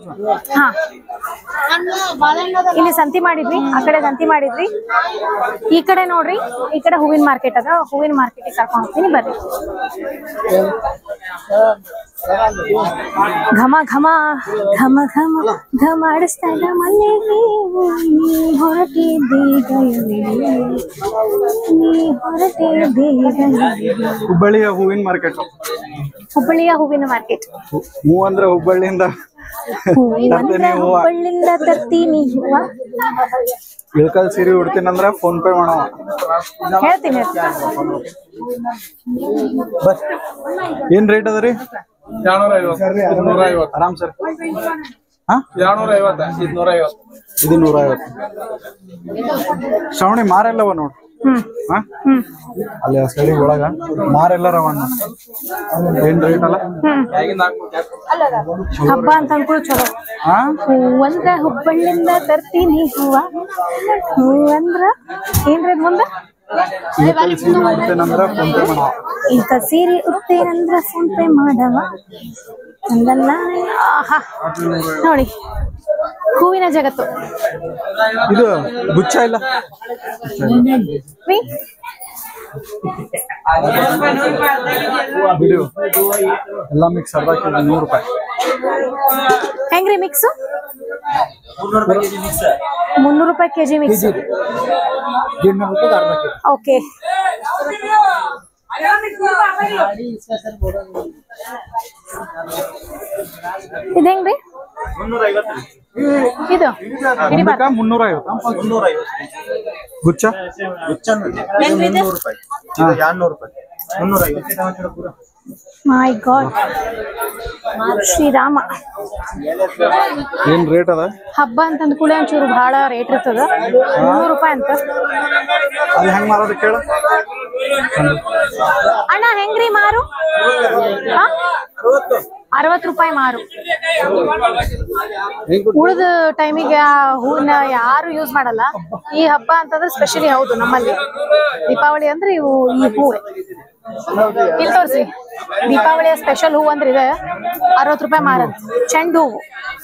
ಹಾ ಇಲ್ಲಿ ಸಂತಿ ಮಾಡಿದ್ವಿ ಆ ಕಡೆ ಸಂತಿ ಮಾಡಿದ್ವಿ ಈ ಕಡೆ ನೋಡ್ರಿ ಈ ಕಡೆ ಹೂವಿನ ಮಾರ್ಕೆಟ್ ಅದ ಹೂವಿನ ಮಾರ್ಕೆಟ್ ಕರ್ಕೊಂಡ್ ಹೋಗ್ತೀನಿ ಬರ್ರಿ ಘಮ ಘಮ ಘಮ ಘಮ ಘಮ ಆಡಿಸ್ತಾಗ ಮಲ್ಲಿಗೆ ನೀ ಹೊರಟಿದ್ದಿ ಗೈಲಿ ನೀ ಹೊರಟಿದ್ದಿ ಗೈಲಿ ಹುಬ್ಬಳ್ಳಿಯ ಹೂವಿನ ಮಾರ್ಕೆಟ್ ಹುಬ್ಬಳ್ಳಿಯ ಹೂವಿನ ಮಾರ್ಕೆಟ್ ಹೂ ಅಂದ್ರೆ ಹುಬ್ಬಳ್ಳಿಯಿಂದ ತರ್ತೇನೆ ಹೂವ ಹುಬ್ಬಳ್ಳಿಯಿಂದ ತರ್ತೀನಿ ಹೂವ ಇಳ್ಕಲ್ ಸೀರೆ ಉಡ್ತೀನಂದ್ರ ಫೋನ್ ಪೇ ಮಾಡವ ಹೇಳ್ತೀನಿ ಬಸ್ ಏನ್ ರೇಟ್ ಅದ ರೀ ಆರಾಮ್ ಸರ್ ಹಾ ಇದು ನೂರ ಐವತ್ತು ಶ್ರವಣಿ ಮಾರೆಲ್ಲವ ನೋಡ್ ಹ್ಮ್ ಹಾ ಹ್ಮ್ ಅಲ್ಲಿ ಆ ಸೈಡ್ ಒಳಗ ಮಾರೆಲ್ಲ ರವಣ್ಣ ಏನ್ ರೇಟ್ ಅಲ್ಲ ಹಬ್ಬ ಅಂತ ಅನ್ಕೊಳ್ಳಿ ಚಲೋ ಹಾ ಹೂವಂದ್ರ ಹುಬ್ಬಳ್ಳಿಂದ ತರ್ತೀನಿ ಹೂವ ಹೂವಂದ್ರ ಏನ್ರಿ ಅದ್ ಮುಂದ ಇಳ್ಕಲ್ ಸೀರೆ ಉಡ್ತೀನಂದ್ರ ಫೋನ್ ಪೇ ಮಾಡವ ಇಂಥ ಸೀರೆ ಉಡ್ತೇನಂದ್ರ ಫೋನ್ ಪೇ ಮಾಡವ ಅಂದಲ್ಲ ಆಹಾ ನೋಡಿ ಹೂವಿನ ಜಗತ್ತು ಇದು ಗುಚ್ಛ ಇಲ್ಲ ರೀ ಬಿಡು ಎಲ್ಲ ಮಿಕ್ಸ್ ಅರ್ಧ ಕೆಜಿ ನೂರು ರೂಪಾಯಿ ಹೆಂಗ್ರಿ ಮಿಕ್ಸ್ ಮುನ್ನೂರು ರೂಪಾಯಿ ಕೆಜಿ ಮಿಕ್ಸ್ ಓಕೆ ಇದೇಂಗ್ರಿ ಹ್ಮ್ ಇದು ಹಿಡಿಬಾರ್ದು. ಇದಕ್ಕ ಮುನ್ನೂರ ಐವತ್ತು ಗುಚ್ಛ ಮೈ ಗಾಡ್ ಶ್ರೀರಾಮ ಏನ್ ರೇಟ್ ಅದ ಹಬ್ಬ ಅಂತ ಅಂದ್ಕೂಳೆ ಒಂಚೂರು ಬಹಳ ರೇಟ್ ಇರ್ತದ ಮುನ್ನೂರು ರೂಪಾಯಿ ಅಂತ ಅದು ಹೆಂಗ್ ಮಾರೋದು ಕೇಳ ಅಣ್ಣ ಹೆಂಗ್ರಿ ಮಾರು ಅರವತ್ತು ರೂಪಾಯಿ ಮಾರು ಉಳಿದ ಟೈಮಿಗೆ ಆ ಹೂವನ್ನ ಯಾರು ಯೂಸ್ ಮಾಡಲ್ಲ ಈ ಹಬ್ಬ ಅಂತಂದ್ರೆ ಸ್ಪೆಷಲಿ ಹೌದು ನಮ್ಮಲ್ಲಿ ದೀಪಾವಳಿ ಅಂದ್ರೆ ಇವು ಈ ಹೂವೆ ಇಲ್ಲಿ ತೋರಿಸಿ ದೀಪಾವಳಿಯ ಸ್ಪೆಷಲ್ ಹೂವು ಅಂದ್ರೆ ಇದೆ ಅರವತ್ತು ರೂಪಾಯಿ ಮಾರಂತ ಚೆಂಡು ಹೂವು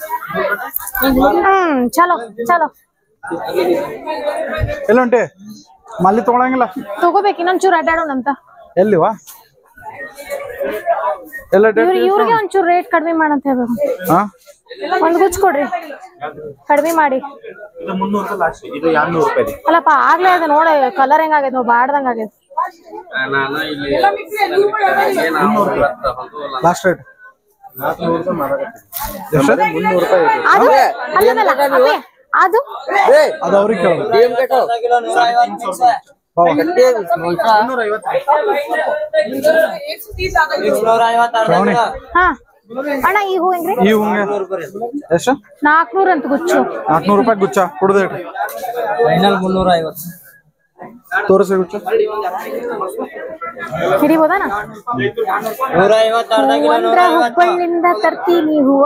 ಹ್ಮ್ ಚಲೋ ಚಲೋ ಎಲ್ಲ ಉಂಟೆ ಮಲ್ಲಿ ತಗೊಳಂಗಿಲ್ಲ ತಗೋಬೇಕು ಇನ್ನೊಂಚೂರು ಅಡ್ಡಾಡೋಣಂತ ಎಲ್ಲಿವಾ ಎಲ್ಲ ಇವ್ರ ಡೇಟ್ ಇವ್ರಿಗೆ ಒಂಚೂರು ರೇಟ್ ಕಡಿಮೆ ಮಾಡಂತ ಹೇಳ್ಬೇಕು ಹಾ ಒಂದ್ ಗುಚ್ಚ ಕೊಡ್ರಿ ಕಡಿಮೆ ಮಾಡಿ ಇದು ಮುನ್ನೂರು ರೂಪಾಯಿ ಲಾಸ್ಟ್ ಇದು ಎರಡ್ನೂರು ರೂಪಾಯಿ ಇದೆ ಅಲ್ಲಪ್ಪ ಆಗ್ಲೇ ಅದ ನೋಡ ಕಲರ್ ಹೆಂಗಾಗೈತೆ ನಾವು ಬಾಡ್ದಂಗ ಆಗೈತೆ ಲಾಸ್ಟ್ ರೇಟ್ ಮುನ್ನೂರು ರೂಪಾಯಿ ಇದೆ ಅದು ಅಲ್ಲದಲ್ಲ ಅಪ್ಪೆ, ಅದು ಅದು ಅವ್ರಿಗೆ ಕೇಳೋದು ಶ್ರಾವಣಿ ಹಾ ಅಣ್ಣ ಈ ಹೂ ಹೆಂಗ್ರಿ ಈ ಹೂಂಗೆ ಎಷ್ಟು ನಾಲ್ಕನೂರ ಅಂತ ಗುಚ್ಚು ನಾಲ್ಕನೂರು ರೂಪಾಯಿ ಗುಚ್ಚ ಕುಡ್ದು ಫೈನಲ್ ಮುನ್ನೂರ ಐವತ್ತು ತೋರಿಸಿ ಗುಚ್ಚ ಹಿಡಿಬೋದಣ್ಣ ನೂರ ಐವತ್ತು ಅರ್ಧ ಕಿಲೋ ನೂರ ಒಂದ್ರ ಐವತ್ತು ಹುಬ್ಬಳ್ಳಿಂದ ತರ್ತೀನಿ ಹೂವ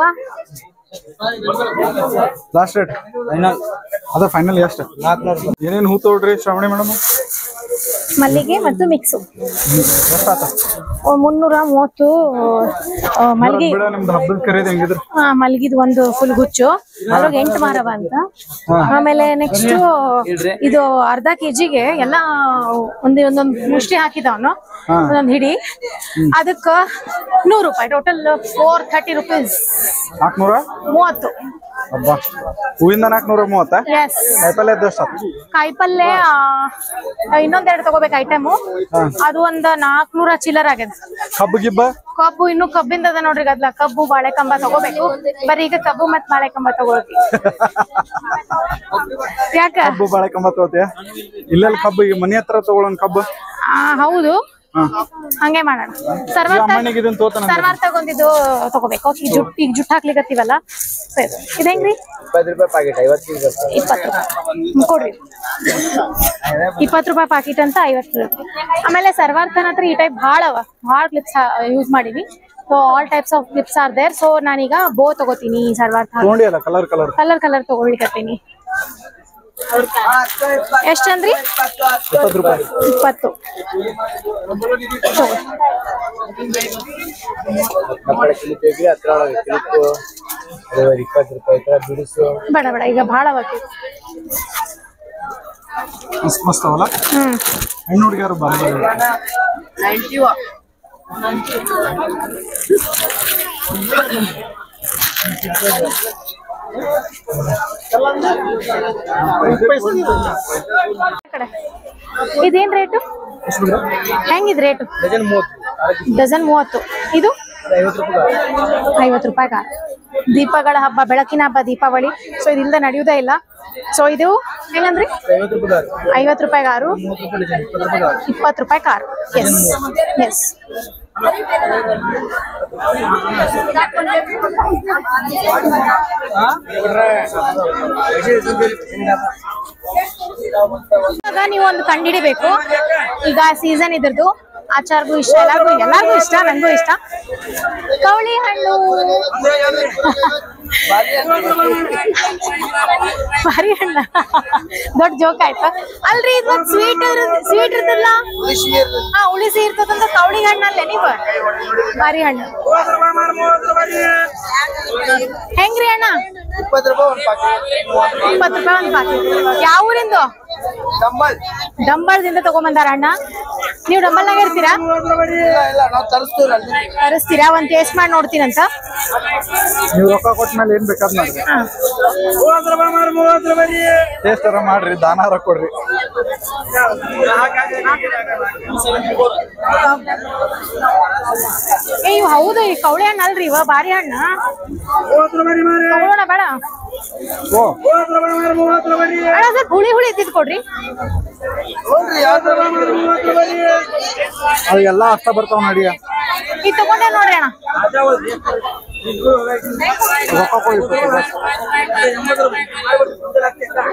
ಲಾಸ್ಟ್ ರೇಟ್ ಫೈನಲ್ ಅದ ಫೈನಲ್ ಎಷ್ಟು ನಾಲ್ಕುನೂರು ಏನೇನ್ ಹೂ ತಗೊಳ್ರಿ ಶ್ರಾವಣಿ ಮೇಡಮ್ ಮಲ್ಲಿಗೆ ಮತ್ತು ಮಿಕ್ಸು ಎಷ್ಟಾತ ಮುನ್ನೂರ ಮೂವತ್ತು ಆ, ಮಲ್ಲಿಗೆ ಬಿಡ ನಿಮ್ದು ಹಬ್ಬದ ಖರೀದಿ ಹೆಂಗಿದ್ರು ಆ, ಮಲ್ಗಿದ್ ಒಂದು ಫುಲ್ ಗುಚ್ಚು ಅದ್ರಾಗ ಎಂಟು ಮಾರವ ಅಂತ ಆಮೇಲೆ ನೆಕ್ಸ್ಟ್ ಇದು ಅರ್ಧ ಕೆಜಿಗೆ ಎಲ್ಲ ಒಂದ್ ಒಂದೊಂದ್ ಮುಷ್ಟಿ ಹಾಕಿದವನು ಒಂದೊಂದ್ ಹಿಡಿ ಅದಕ್ಕ ನೂರು ರೂಪಾಯಿ ಟೋಟಲ್ ಫೋರ್ ಥರ್ಟಿ ರುಪೀಸ್ ನಾಲ್ಕನೂರ ಮೂವತ್ತು ಹಬ್ಬ ಹೂವಿಂದ ನಾಲ್ಕನೂರ ಮೂವತ್ತ ಎಸ್ ಕಾಯಿಪಲ್ಲೆ ಎಷ್ಟು ಆತು ಕಾಯಿಪಲ್ಲೆ ಆ, ಇನ್ನೊಂದೆರಡು ತಗೋಬೇಕು ಐಟಮು ಅದು ಒಂದ್ ನಾಲ್ಕನೂರ ಚಿಲ್ಲರ್ ಆಗ್ಯದ ಕಬ್ಬು ಗಿಬ್ಬ ಕಬ್ಬು ಇನ್ನು ಕಬ್ಬಿಂದ ಅದ ನೋಡ್ರಿ ಗದ್ಲ ಕಬ್ಬು ಬಾಳೆಕಂಬ ತಗೋಬೇಕು ಬರೀ ಈಗ ಕಬ್ಬು ಮತ್ ಬಾಳೆಕಂಬ ತಗೋತಿ ಯಾಕ ಕಬ್ಬು ಬಾಳೆ ಕಂಬ ತಗೋತಿಯ ಇಲ್ಲೆಲ್ಲ ಕಬ್ಬು ಈಗ ಮನಿ ಹತ್ರ ತಗೊಳ್ಳೋನ್ ಕಬ್ಬು ಆ, ಹೌದು ಹಂಗೆ ಮಾಡೋಣ ಸರ್ವಾರ್ ತಗ್- ಅಮ್ಮನಿಗೆ ಇದನ್ನ ತೋತಾನ ಸರ್ವಾರ್ ತಗೊಂಡಿದ್ದು ತಗೋಬೇಕು ಈಗ ಜುಟ್ ಈಗ ಜುಟ್ ಹಾಕ್ಲಿಕತ್ತೀವಲ್ಲ ಸರಿ ಇದು ಹೆಂಗ್ರಿ ಇಪ್ಪತ್ತು ರೂಪಾಯಿ ಪ್ಯಾಕೆಟ್ ಐವತ್ತು ಇಪ್ಪತ್ತು ರೂಪಾಯಿ ಹ್ಮ್, ಕೊಡ್ರಿ ಇಪ್ಪತ್ತು ರೂಪಾಯಿ ಪಾಕಿಟ್ ಅಂತ ಐವತ್ತು ರೂಪಾಯಿ ಆಮೇಲೆ ಸರ್ವಾರ್ಥನ ಹತ್ರ ಈ ಟೈಪ್ ಭಾಳ ಅವ ಭಾಳ ಕ್ಲಿಪ್ಸ್ ಯೂಸ್ ಮಾಡೀನಿ so all types of clips are there so ನಾನೀಗ ಬೋ ತಗೋತೀನಿ ಸರ್ವಾರ್ಥ ತಗೊಂಡಿ ಅಲ್ಲ ಕಲರ್ ಕಲರ್ ಕಲರ್ ಕಲರ್ ತಗೊಳ್ಳಿಕತ್ತೀನಿ ಎಷ್ಟಂದ್ರಿ ಇಪ್ಪತ್ತು ರೂಪಾಯಿ ಇಪ್ಪತ್ತು ತಗೋ. ಮಕ್ಕಳ ಕ್ಲಿಪ್ ಐತಿ ಹತ್ರ ಒಳಗೆ ಕ್ಲಿಪ್ ಇಪ್ಪತ್ತು ರೂಪಾಯಿ ಐತ್ರ ಬಿಡಿಸು ಬೇಡ ಬೇಡ ಈಗ ಭಾಳ ಅವಕ್ಕೆ ಮಸ್ತ್ ಮಸ್ತ್ ಅವಲ್ಲ ಹ್ಮ್ ಹೆಣ್ಣು ಹುಡುಗಿಯರು ಬಂದ್ರು ಆ ಕಡೆ ಇದೇನ್ ರೇಟು ಹೆಂಗಿದ್ ರೇಟು ಡಜನ್ ಮೂವತ್ತು ಡಜನ್ ಮೂವತ್ತು ಇದು ಐವತ್ತು ರೂಪಾಯಿ ಐವತ್ತು ರೂಪಾಯಿಗ ದೀಪಗಳ ಹಬ್ಬ ಬೆಳಕಿನ ಹಬ್ಬ ದೀಪಾವಳಿ ಸೊ ಇದಿಲ್ಲದೆ ನಡೆಯುವುದೇ ಇಲ್ಲ ಸೊ ಇದು ಹೆಂಗಂದ್ರಿ ಐವತ್ತು ರೂಪಾಯಿ ಐವತ್ತು ರೂಪಾಯಿಗೆ ಆರು ಮೂವತ್ತು ರೂಪಾಯಿ ಡಜನ್ ಇಪ್ಪತ್ತು ರೂಪಾಯಿ ಇಪ್ಪತ್ತು ರೂಪಾಯಿ ಕಾರು ಎಸ್ ಎಸ್ ಇವಾಗ ನೀವು ಒಂದು ಕಂಡಿಡಿಬೇಕು ಈಗ ಸೀಸನ್ ಇದ್ರದ್ದು ಆಚಾರ್ಗೂ ಇಷ್ಟ ಎಲ್ಲಾರ್ಗೂ ಎಲ್ಲಾರ್ಗೂ ಇಷ್ಟ ನಂಗೂ ಇಷ್ಟ ಕವಳಿ ಹಣ್ಣು ಭಾರಿ ಹಣ್ಣ ದೊಡ್ಡ ಜೋಕ್ ಆಯ್ತಾ ಅಲ್ರಿ ಇದು ಒಂದು ಸ್ವೀಟ್ ಸ್ವೀಟ್ ಇರ್ತದಲ್ಲ ಹಾ ಉಳಿಸಿ ಇರ್ತದಂತ ಕವಳಿ ಹಣ್ಣಲ್ಲೇ ನೀವು ಭಾರಿ ಹಣ್ಣು ಹೆಂಗ್ರಿ ಅಣ್ಣ ಇಪ್ಪತ್ತು ರೂಪಾಯಿ ಒಂದು ಪಾಕೆಟ್ ಇಪ್ಪತ್ತು ರೂಪಾಯಿ ಒಂದು ಪಾಕೆಟ್ ಯಾವ ಊರಿಂದು ಕಂಬಲ್ ಡಂಬಳದಿಂದ ತಗೊಂಬಂದಾರ ಅಣ್ಣ ನೀವು ಡಂಬಲ್ನಾಗ ಇರ್ತೀರಾ ಇಲ್ಲ ಇಲ್ಲ ನಾವು ತರಿಸ್ತೀವಿ ಅಲ್ಲಿ ತರಿಸ್ತೀರಾ ಒಂದ್ ಟೇಸ್ಟ್ ಮಾಡಿ ನೋಡ್ತೀನಂತ ನೀವು ರೊಕ್ಕ ಕೊಟ್ಟ ಮೇಲೆ ಏನ್ ಬೇಕಾದ್ ಮಾಡ್ರಿ ಹಾ. ಟೇಸ್ಟ್ ಅರ ಮಾಡ್ರಿ ದಾನಾರ ಕೊಡ್ರಿ ಏ ಇವ್ ಹೌದು ಈ ಕವಳಿ ಹಣ್ಣು ಅಲ್ರಿ ಇವ ಭಾರಿ ಹಣ್ಣ ತಗೊಳ್ಳೋಣ ಬೇಡ ಓ ಅಣ್ಣ ಸ್ವಲ್ಪ ಹುಳಿ ಹುಳಿ ಇದ್ದಿದ್ ಕೊಡ್ರಿ ಅವೆಲ್ಲ ಅಷ್ಟ ಬರ್ತಾವ ನಡಿಯ ಇದು ತಗೊಂಡೆ ನೋಡ್ರಿ ಅಣ್ಣ ರೊಕ್ಕ ಕೊಡಿ ಇಪ್ಪತ್ತು ರೂಪಾಯಿ.